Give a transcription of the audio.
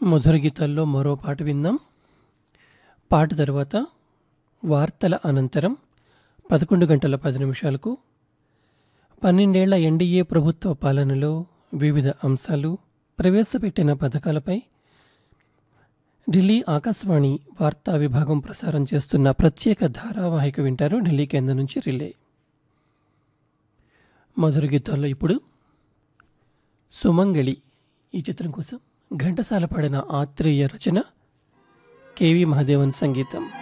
మధుర గీతాల్లో మరో పాట విందాం పాట తర్వాత వార్తల అనంతరం పదకొండు గంటల పది నిమిషాలకు పన్నెండేళ్ల ఎన్డీఏ ప్రభుత్వ పాలనలో వివిధ అంశాలు ప్రవేశపెట్టిన పథకాలపై ఢిల్లీ ఆకాశవాణి వార్తా విభాగం ప్రసారం చేస్తున్న ప్రత్యేక ధారావాహిక వింటారు ఢిల్లీ కేంద్రం నుంచి రిలే మధుర గీతాల్లో ఇప్పుడు సుమంగళి ఈ చిత్రం కోసం ఘంటసాల పాడిన ఆత్రేయ రచన కేవి మహాదేవన్ సంగీతం